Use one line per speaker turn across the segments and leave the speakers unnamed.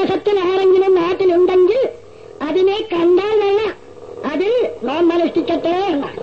മാസത്തിൽ ആരെങ്കിലും നാട്ടിലുണ്ടെങ്കിൽ അതിനെ കണ്ടാൽ വേണ്ട അതിൽ നോമ്പനുഷ്ഠിക്കട്ടെ എന്നാണ്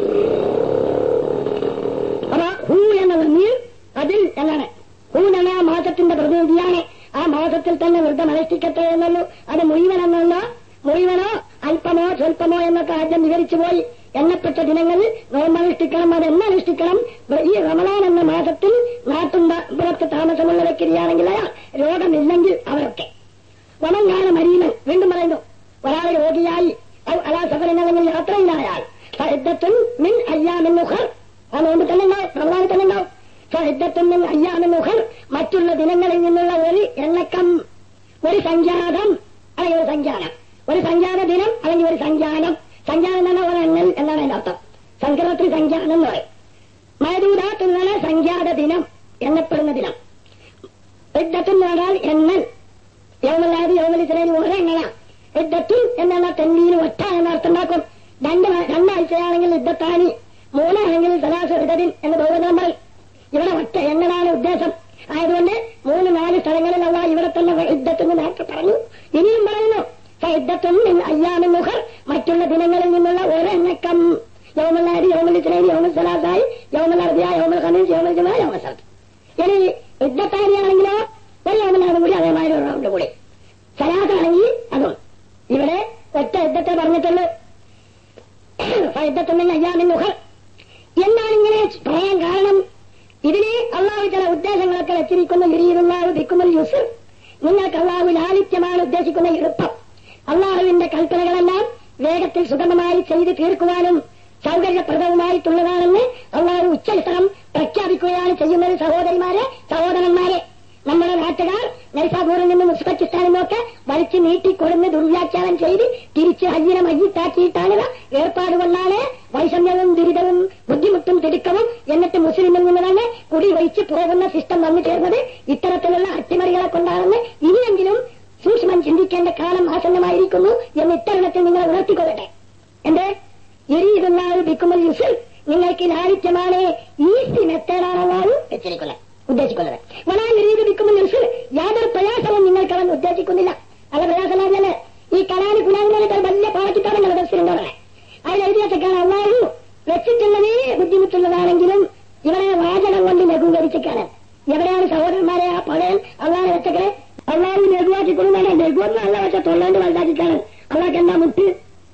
അപ്പൊ ഹൂ എന്ന നീർ അതിൽ എന്താണ് ഹൂ എന്ന ആ മാസത്തിന്റെ പ്രതിനിധിയാണ് ആ മാസത്തിൽ തന്നെ വൃദ്ധം അനുഷ്ഠിക്കട്ടെ എന്നുള്ളൂ അത് മുഴുവനെന്നല്ല മുഴുവനോ അല്പമോ സ്വല്പമോ എന്നൊക്കെ ആദ്യം വിവരിച്ചു പോയി എണ്ണപ്പെട്ട ദിനങ്ങളിൽ നോമ്പനുഷ്ഠിക്കണം അത് എന്നനുഷ്ഠിക്കണം ഈ റമലാൻ എന്ന മാസത്തിൽ നാട്ടുമ്പുറത്ത് താമസമുള്ള വ്യക്തിയാണെങ്കിൽ അയാൾ രോഗമില്ലെങ്കിൽ അവരൊക്കെ വമങ്കാല മരീനൻ വീണ്ടും പറയുന്നു ഒരാൾ രോഗിയായി ഔ അലാ സഫറിൻ അല്ലെങ്കിൽ യാത്രയിലായാൽ ഫഇദ്ദത്തുൻ മിൻ അയ്യാമിൻ ഉഖർ ആ നോമ്പ് തന്നെ ഉണ്ടാവും റമദാനിൽ തന്നെ ഉണ്ടാവും ഫഇദ്ദത്തുൻ മിൻ അയ്യാമിൻ ഉഖർ മറ്റുള്ള ദിനങ്ങളിൽ നിന്നുള്ള ഒരു എണ്ണക്കം ഒരു സംജാതം അല്ലെങ്കിൽ ഒരു സംജാനം ഒരു സംജാന ദിനം അല്ലെങ്കിൽ ഒരു സംജാനം സംജാനം എന്ന് പറഞ്ഞാൽ ഒരു എണ്ണൽ എന്നാണ് അതിന്റെ അർത്ഥം സംക്രമത്തിൽ സംജാനം എന്ന് പറയും മൈദൂദാത്ത് എന്നാണ് സംജാത ദിനം എണ്ണപ്പെടുന്ന ദിനം ഇദ്ദത്തും പറഞ്ഞാൽ എണ്ണൽ യൗമല്ലാതെ യൗമലിസിലേന് ഒരെണ്ണല ഇദ്ദത്തും എന്നുള്ള തെന്നീന് ഒറ്റ എന്ന അർത്ഥം ഉണ്ടാക്കും രണ്ട് രണ്ടാഴ്ചയാണെങ്കിൽ ഇദ്ദത്താനി മൂന്നാണെങ്കിൽ സലാസ് ഇടതിൻ എന്ന് ബഹുവചനം പറയും ഇവിടെ ഒറ്റ എണ്ണലാണ് ഉദ്ദേശം ആയതുകൊണ്ട് മൂന്ന് നാല് സ്ഥലങ്ങളിൽ അല്ല ഇവിടെ തന്നെ യുദ്ധത്തിന് നേരത്തെ പറഞ്ഞു ഇനിയും പറയുന്നു യുദ്ധത്തും അയ്യാമി മുഖർ മറ്റുള്ള ദിനങ്ങളിൽ നിന്നുള്ള ഒരെണ്ണക്കം യോമല്ലാരി യോമലിസിലേരി യോമൽ സലാസായി യോമൽ അർദിയ യോമൽ ഖമീസ് യോമൽ ജുമാ യോമൽ സബ്ത് ഇനി യുദ്ധത്താരിയാണെങ്കിലോ ഒരു യോമലാണ് കൂടി അതേമാതിരി ഒരു റൗണ്ട് കൂടി സലാസാണെങ്കിൽ അതും ഇവിടെ ഒറ്റ യുദ്ധത്തെ പറഞ്ഞിട്ടുള്ളൂ യുദ്ധത്തുണ്ടെങ്കിൽ അയ്യാമി മുഖർ എന്താണ് ഇങ്ങനെ പറയാൻ കാരണം ഇതിനെ അള്ളാഹു ചില ഉദ്ദേശങ്ങളൊക്കെ വെച്ചിരിക്കുന്ന ഇരിയിരുന്നാൾ ദിക്കുമൽ യുസർ നിങ്ങൾക്ക് അള്ളാഹു ലാളിത്യമാണ് ഉദ്ദേശിക്കുന്ന എളുപ്പം അള്ളാഹുവിന്റെ കൽപ്പനകളെല്ലാം വേഗത്തിൽ സുഗമമായി ചെയ്ത് തീർക്കുവാനും സൗകര്യപ്രദവുമായിട്ടുള്ളതാണെന്ന് അള്ളാഹു ഉച്ചസ്ഥലം പ്രഖ്യാപിക്കുകയാണ് ചെയ്യുന്നത് സഹോദരിമാരെ സഹോദരന്മാരെ നമ്മുടെ നാട്ടുകാർ നൈസാപൂരിൽ നിന്നും ഉസ്ബക്കിസ്ഥാനിൽ നിന്നൊക്കെ വലിച്ചു നീട്ടിക്കൊടുന്ന് ദുർവ്യാഖ്യാനം ചെയ്ത് തിരിച്ച് ഹജ്ജിനെ മയ്യിത്താക്കിയിട്ടാണ് ഏർപ്പാട് കൊണ്ടാണ് വൈഷമ്യവും ദുരിതവും ബുദ്ധിമുട്ടും തിടുക്കവും എന്നിട്ട് മുസ്ലിമിൽ നിന്ന് തന്നെ കുടി വഹിച്ച് പോകുന്ന സിസ്റ്റം വന്നു ചേർന്നത് ഇത്തരത്തിലുള്ള അട്ടിമറികളെ കൊണ്ടാണെന്ന് ഇനിയെങ്കിലും സൂക്ഷ്മം ചിന്തിക്കേണ്ട കാലം ആസന്നമായിരിക്കുന്നു എന്ന് ഇത്തരണത്തിൽ നിങ്ങൾ ഉണർത്തിക്കൊള്ളട്ടെ എന്റെ എരിയിരുന്നാൾ ബിക്കുമൽ യുസിൽ നിങ്ങൾക്ക് ലാളിത്യമാണ് ഈസി മെത്തേഡാണെന്നാണ് വെച്ചിരിക്കുന്നത് ഉദ്ദേശിക്കുന്നത് വനാ എരിയത് ബിക്കുമൽ യുസിൽ യാതൊരു പ്രയാസവും നിങ്ങൾക്ക് അവൻ ഉദ്ദേശിക്കുന്നില്ല അല്ല പ്രയാസമല്ലേ ഈ കലാനി കുലാനിനെ വലിയ പാവക്കിത്താണല്ലോ ദർശനം അതിലെഴുതിയൊക്കെയാണ് അള്ളാഹു വെച്ചിട്ടുള്ളതേ ബുദ്ധിമുട്ടുള്ളതാണെങ്കിലും ഇവരെ വാചകം കൊണ്ട് ലഘൂകരിച്ചിട്ടാണ് എവിടെയാണ് സഹോദരന്മാരെ ആ പഴയ അള്ളാഹ് വെച്ചൊക്കെ അള്ളാഹു ലഘുവാക്കി കൊടുക്കാണ് ലഘുവെന്ന് അല്ല പക്ഷെ തൊള്ളാണ്ട് വലുതാക്കിക്കാണ് അള്ളാഹ് എന്താ മുട്ട്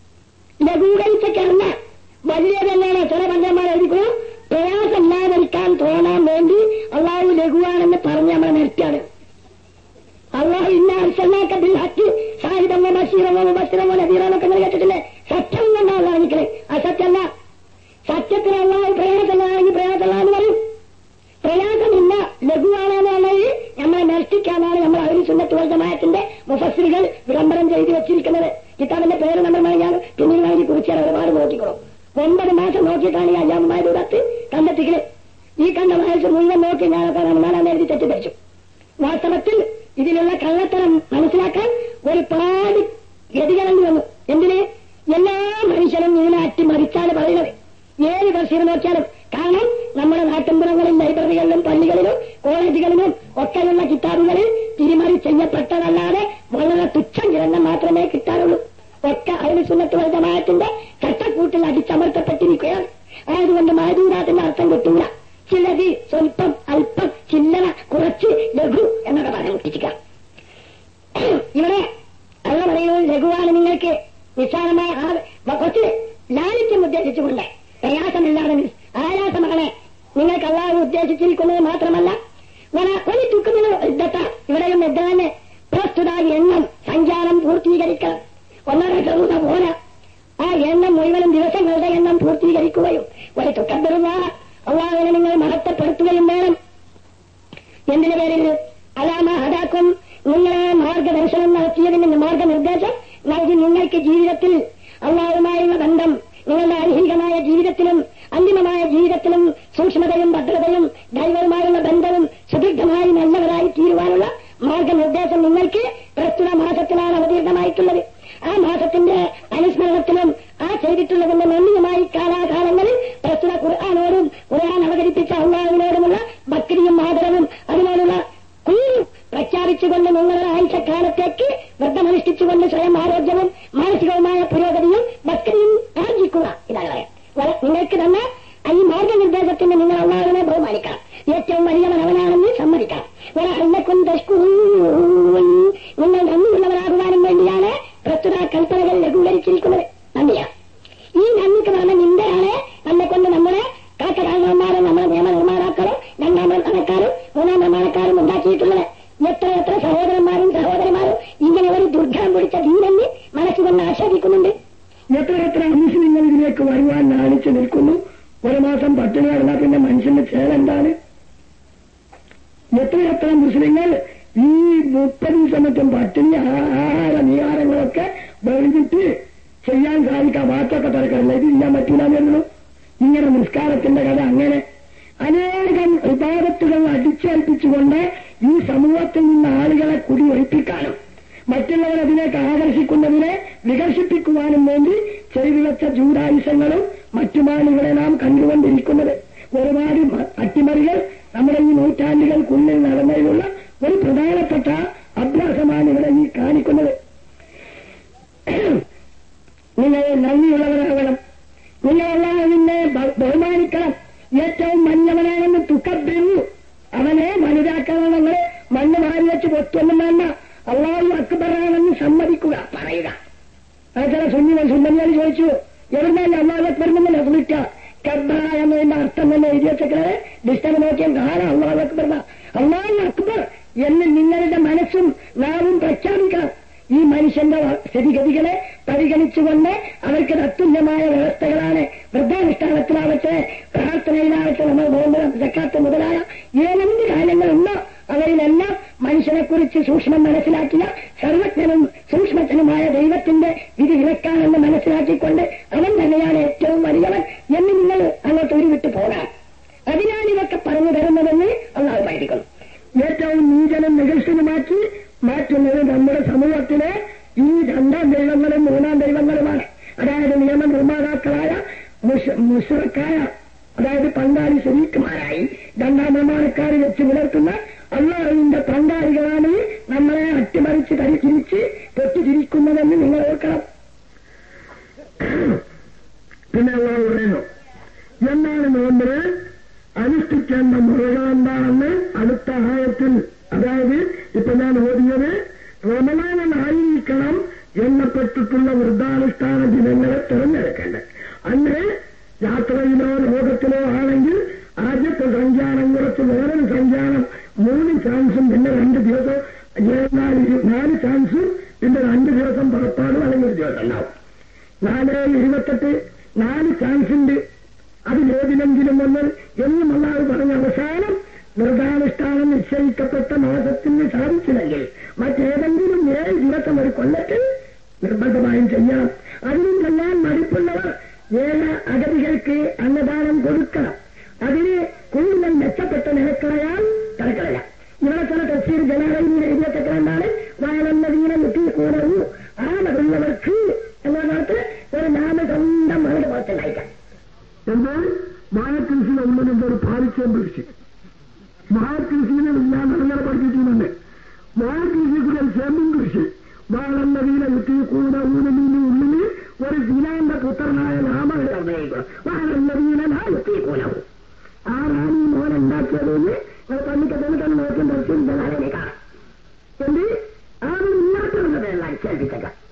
ലഘൂകരിച്ചൊക്കെയല്ല വലിയ തന്നെയാണ് ചില പഞ്ചന്മാർ എഴുതിക്കുന്നു പ്രയാസമില്ലാതിരിക്കാൻ തോന്നാൻ വേണ്ടി അള്ളാഹു ലഘുവാണെന്ന് പറഞ്ഞ് നമ്മളെ നിർത്തിയാണ് അള്ളാഹു ഇന്ന അർശനാക്ക ബിൽ ഹക്ക് സാഹിതമോ ബഷീറമോ ബഷീറമോ നദീറമൊക്കെ നിങ്ങൾ കേട്ടിട്ടില്ലേ സത്യം കൊണ്ടാണ് കാണിക്കല് അസത്യല്ല സത്യത്തിന് അള്ളാഹു പ്രയാസമില്ലാണെങ്കിൽ പ്രയാസമില്ല എന്ന് പറയും പ്രയാസമില്ല ലഘുവാണെന്നുള്ളത് നമ്മളെ നഷ്ടിക്കാനാണ് നമ്മൾ അവരി സുന്നത്ത് വൈദ്യമായത്തിന്റെ മുഫസ്രികൾ വിളംബരം ചെയ്തു വെച്ചിരിക്കുന്നത് കിതാബിന്റെ പേര് നമ്മൾ ഞാൻ പിന്നീട് വേണ്ടി കുറിച്ചാൽ ഒരുപാട് നോക്കിക്കോളും ഒമ്പത് മാസം നോക്കിയിട്ടാണ് ഈ അയ്യാമമായ ദൂരത്ത് കണ്ടെത്തിക്കല് ഈ കണ്ട വയസ്സ് മുഴുവൻ നോക്കി ഞാനൊക്കെ റമദാനാണ് എഴുതി തെറ്റിദ്ധരിച്ചു വാസ്തവത്തിൽ ഇതിലുള്ള കള്ളത്തരം മനസ്സിലാക്കാൻ ഒരുപാട് ഗതികളെന്ന് വന്നു എന്തിന് എല്ലാ മനുഷ്യരും ഇതിനെ അട്ടിമറിച്ചാണ് പറയുന്നത് ഏത് ദർശനം നോക്കിയാലും കാരണം നമ്മുടെ നാട്ടിൻപുറങ്ങളിൽ ലൈബ്രറികളിലും പള്ളികളിലും കോളേജുകളിലും ഒക്കെയുള്ള കിതാബുകളിൽ തിരിമറി ചെയ്യപ്പെട്ടതല്ലാതെ വളരെ തുച്ഛം ഗ്രന്ഥം മാത്രമേ കിട്ടാറുള്ളൂ ഒക്കെ അതിന് സുന്നത്ത് വർദ്ധമായത്തിന്റെ ചട്ടക്കൂട്ടിൽ അടിച്ചമർത്തപ്പെട്ടിരിക്കുകയാണ് ആയതുകൊണ്ട് മാതൂരാത്തിന്റെ അർത്ഥം കിട്ടൂല ചിലത് സ്വല്പം അല്പം ചില്ലറ കുറച്ച് ലഘു എന്നൊക്കെ പറയാൻ മുട്ടിച്ചിക്കാം ഇവിടെ അള്ള പറയുന്നത് ലഘുവാണ് നിങ്ങൾക്ക് നിസ്സാരമായ ആ കുറച്ച് ലാളിത്യം ഉദ്ദേശിച്ചുകൊണ്ട് പ്രയാസമില്ലാതെ ആയാസമാണ് നിങ്ങൾക്ക് അള്ളാഹു ഉദ്ദേശിച്ചിരിക്കുന്നത് മാത്രമല്ല ഒരു തുക്കുമിന് യുദ്ധത്ത ഇവിടെയും യുദ്ധ തന്നെ പ്രസ്തുത എണ്ണം സഞ്ചാരം പൂർത്തീകരിക്കണം ഒന്നര ചെറുത പോരാ ആ എണ്ണം മുഴുവനും ദിവസങ്ങളുടെ എണ്ണം പൂർത്തീകരിക്കുകയും ഒരു തുക്കപ്പെടുന്ന അള്ളാഹുവിനെ നിങ്ങൾ മഹത്വപ്പെടുത്തുകയും വേണം എന്തിനു പേരിൽ അലാമ ഹദാക്കും നിങ്ങളെ മാർഗദർശനം നടത്തിയതിന് മാർഗനിർദ്ദേശം നൽകി നിങ്ങൾക്ക് ജീവിതത്തിൽ അള്ളാഹുമായുള്ള ബന്ധം നിങ്ങളുടെ ഐഹികമായ ജീവിതത്തിലും അന്തിമമായ ജീവിതത്തിലും സൂക്ഷ്മതയും ഭദ്രതയും ദൈവവുമായുള്ള ബന്ധവും സുദീർഘമായി നല്ലവരായി തീരുവാനുള്ള മാർഗനിർദ്ദേശം നിങ്ങൾക്ക് പ്രസ്തുത മാസത്തിലാണ് അവതീർണമായിട്ടുള്ളത് ആ മാസത്തിന്റെ അനുസ്മരണത്തിലും ആ ചെയ്തിട്ടുള്ളതിന്റെ നന്ദിയുമായി കാലാകാലങ്ങളിൽ പ്രസ്തുത ഖുർആാനോടും ഖുർആൻ അവതരിപ്പിച്ച അള്ളാഹുവിനോടുമുള്ള ഭക്തിയും ആദരവും അതിനോടുള്ള കൂറും പ്രഖ്യാപിച്ചു ഉപയോഗിച്ചുകൊണ്ട് നിങ്ങൾ ആഴ്ചക്കാലത്തേക്ക് വ്രതമനുഷ്ഠിച്ചുകൊണ്ട് സ്വയം ആരോഗ്യവും മാനസികവുമായ പുരോഗതിയും ഭക്തിയും ആർജിക്കുക ഇതാണ് പറയാം വല- നിങ്ങൾക്ക് തന്ന ഈ മാർഗനിർദ്ദേശത്തിന് നിങ്ങൾ അള്ളാഹുവിനെ ബഹുമാനിക്കണം ഏറ്റവും വലിയവൻ അവനാണെന്ന് സമ്മതിക്കണം ഒരാളിനെക്കും നിങ്ങൾ നന്ദിയുള്ളവരാകുവാനും വേണ്ടിയാണ് പ്രസ്തുത കൽപ്പനകൾ ലഘൂകരിച്ചിരിക്കുന്നത് നന്ദിയാണ് ഈ നന്ദിക്ക് പറഞ്ഞ നിന്ദയാണ് നമ്മെ കൊണ്ട് നമ്മുടെ കാക്കരാജന്മാരും നമ്മുടെ നിയമനിർമ്മാതാക്കളും രണ്ടാം നിർമ്മാണക്കാരും മൂന്നാം നിർമ്മാണക്കാരും ഉണ്ടാക്കിയിട്ടുള്ളത് എത്ര എത്ര സഹോദരന്മാരും സഹോദരിമാരും ഇങ്ങനെ ഒരു ദുർഗം പിടിച്ച ദീനെന്ന് മനസ്സുകൊണ്ട് ആസ്വദിക്കുന്നുണ്ട്
എത്ര എത്ര മുസ്ലിങ്ങൾ ഇതിലേക്ക് വരുവാൻ നാണിച്ചു നിൽക്കുന്നു ഒരു മാസം പട്ടിണി കിടന്നാൽ പിന്നെ മനുഷ്യന്റെ ചേലെന്താണ് എത്ര എത്ര മുസ്ലിങ്ങൾ ഈ മുപ്പത് ദിവസം മറ്റും പട്ടിണി ആഹാര നിഹാരങ്ങളൊക്കെ വെളിഞ്ഞിട്ട് ചെയ്യാൻ സാധിക്കാൻ വാക്കൊക്കെ തിരക്കല്ല ഇത് ചെയ്യാൻ പറ്റൂലെന്നു ഇങ്ങനെ നിസ്കാരത്തിന്റെ കഥ അങ്ങനെ അനേകം വിവാദത്തുകൾ അടിച്ചേൽപ്പിച്ചുകൊണ്ട് ഈ സമൂഹത്തിൽ നിന്ന് ആളുകളെ കുടിയൊഴിപ്പിക്കാനും മറ്റുള്ളവർ അതിലേക്ക് ആകർഷിക്കുന്നതിനെ വികസിപ്പിക്കുവാനും വേണ്ടി ചെയ്തു വെച്ച ജൂഡായുസങ്ങളും മറ്റുമാണ് ഇവിടെ നാം കണ്ടുകൊണ്ടിരിക്കുന്നത് ഒരുപാട് മ- അട്ടിമറികൾ നമ്മുടെ ഈ നൂറ്റാണ്ടുകൾക്കുള്ളിൽ നടന്നതിലുള്ള ഒരു പ്രധാനപ്പെട്ട അഭ്യാസമാണ് ഇവിടെ ഈ കാണിക്കുന്നത് നിങ്ങൾ നന്ദിയുള്ളവരാകണം നിങ്ങൾ അള്ളാഹുവിനെ ബ- ബഹുമാനിക്കണം ഏറ്റവും മഞ്ഞവനാണെന്ന് തുക്കബിറു അവനെ വലുതാക്കണം നിങ്ങൾ മണ്ണ് മാറി വെച്ച് പൊത്തൊന്നും വേണ്ട അള്ളാഹു അക്ബറാണെന്ന് സമ്മതിക്കുക പറയുക അത് ചില സുന്നികൾ സുന്ദരികൾ ചോദിച്ചു എവിടുന്നല്ല അള്ളാഹു അക്ബറിനെന്നല്ല വിളിക്കുക കബ്ബ എന്നതിന്റെ അർത്ഥം തന്നെ എഴുതി വെച്ചേക്കുന്നത് ഡിസ്റ്റർബ് നോക്കിയാൽ കാണാം അള്ളാഹു അക്ബർ അള്ളാഹു അക്ബർ എന്ന് നിങ്ങളുടെ മനസ്സും നാവും പ്രഖ്യാപിക്കണം ഈ മനുഷ്യന്റെ സ്ഥിതിഗതികളെ പരിഗണിച്ചുകൊണ്ട് അവർക്ക് തത്തുല്യമായ വ്യവസ്ഥകളാണ് വൃദ്ധാനുഷ്ഠാനത്തിലാവട്ടെ പ്രാർത്ഥനയിലാവട്ടെ നമ്മൾ നോമ്പ് സക്കാത്ത് മുതലായ ഏതെന്ത് കാര്യങ്ങളുണ്ടോ അവയിലെല്ലാം മനുഷ്യനെക്കുറിച്ച് സൂക്ഷ്മം മനസ്സിലാക്കിയ സർവജ്ഞനും സൂക്ഷ്മജ്ഞനുമായ ദൈവത്തിന്റെ വിധി വിലക്കാണെന്ന് മനസ്സിലാക്കിക്കൊണ്ട് അവൻ തന്നെയാണ് ഏറ്റവും വലിയവൻ എന്ന് നിങ്ങൾ അങ്ങോട്ട് ഉരുവിട്ട് പോകാം അതിനാണ് ഇതൊക്കെ പറഞ്ഞു തരുന്നതെന്ന് അള്ളാഹ് പഠിക്കുന്നു ഏറ്റവും നീചനും നികൃഷ്ടനുമാക്കി മാറ്റുന്നത് നമ്മുടെ സമൂഹത്തിലെ ഈ രണ്ടാം ദൈവങ്ങളും മൂന്നാം ദൈവങ്ങളുമാണ് അതായത് നിയമനിർമ്മാതാക്കളായ മുഷറക്കായ അതായത് പങ്കാളി ശരീക്കുമാരായി രണ്ടാം നിർമ്മാണക്കാർ വെച്ച് പുലർത്തുന്ന അള്ളാഹുവിന്റെ പങ്കാളികളാണ് നമ്മളെ അട്ടിമറിച്ച് കരിച്ചിരിച്ച് പൊട്ടിച്ചിരിക്കുന്നതെന്ന് നിങ്ങൾ ഓർക്കണം പിന്നെ അള്ളാഹു പറയുന്നു എന്നാണ് നോമ്പിന് അനുഷ്ഠിക്കേണ്ട മുറകൾ എന്താണെന്ന് അടുത്ത ആയത്തിൽ അതായത് ഇപ്പൊ ഞാൻ ഓതിയത് റമലാനായിരിക്കണം എണ്ണപ്പെട്ടിട്ടുള്ള വൃദ്ധാനുഷ്ഠാന ദിനങ്ങളെ തിരഞ്ഞെടുക്കേണ്ടത് അന്ന് യാത്രയിലോ ലോകത്തിലോ ആണെങ്കിൽ ആദ്യത്തെ സഞ്ചാരം കുറച്ച് വേറൊരു സഞ്ചാരം മൂന്ന് ചാൻസും പിന്നെ രണ്ട് ദിവസം നാല് നാല് ചാൻസും പിന്നെ രണ്ട് ദിവസം പുറപ്പാടും അല്ലെങ്കിൽ ഒരു ദിവസം ഉണ്ടാവും നാല് ഇരുപത്തെട്ട് നാല് ചാൻസ് ഉണ്ട് അതിലേതിലെങ്കിലും ഒന്ന് എന്നും അല്ലാതെ പറഞ്ഞ അവസാനം വ്രതാനുഷ്ഠാനം നിശ്ചയിക്കപ്പെട്ട മാസത്തിന് സാധിച്ചില്ലെങ്കിൽ മറ്റേതെങ്കിലും ഏഴ് ദിവസം ഒരു കൊല്ലത്തിൽ നിർബന്ധമായും ചെയ്യാം അതിനും ചെയ്യാൻ മടിപ്പുള്ളവർ ഏഴ് അഗതികൾക്ക് അന്നദാനം കൊടുക്കണം അതിന് കൂടുതൽ മെച്ചപ്പെട്ട നിരക്കായാൽ തിരക്കില്ല ഇവിടെ ചില തഫ്സീർ ജനാലയിൽ എഴുതിയപ്പെട്ടാണ് വയലന്നതീന മുട്ടി കൂടവു ആമതുള്ളവർക്ക് എന്നതിനകത്ത് ഒരു നാമസന്ധം അവരുടെ പുറത്തുണ്ടായിക്കാം എന്നാൽ വാഴക്കൃഷിയുടെ ഉള്ളിൽ ഒരു പാലിച്ചേം പിടിച്ച് വാഴക്കൃഷിനെ ഞാൻ അങ്ങനെ പഠിപ്പിക്കുന്നുണ്ട് വാഴക്കൃഷി കൂടെ ചേമ്പും കൃഷി വാഴന്നതിനെ വിട്ടി കൂടെ ഊനമീന്റെ ഉള്ളിൽ ഒരു ദിനാന്റെ പുത്രനായ നാമകൾ വാഴന്നതിനെ നാളെത്തി കൂലവും ആരാണ് ഈ മോൻ ഉണ്ടാക്കിയതെന്ന് പള്ളിക്കത്തിന് തന്നെ നോക്കി ദർശിച്ചതായ കാണാം എന്ത് ആരും ഇല്ലാത്തവരുടെ അടിച്ചേൽപ്പിച്ചേക്കാം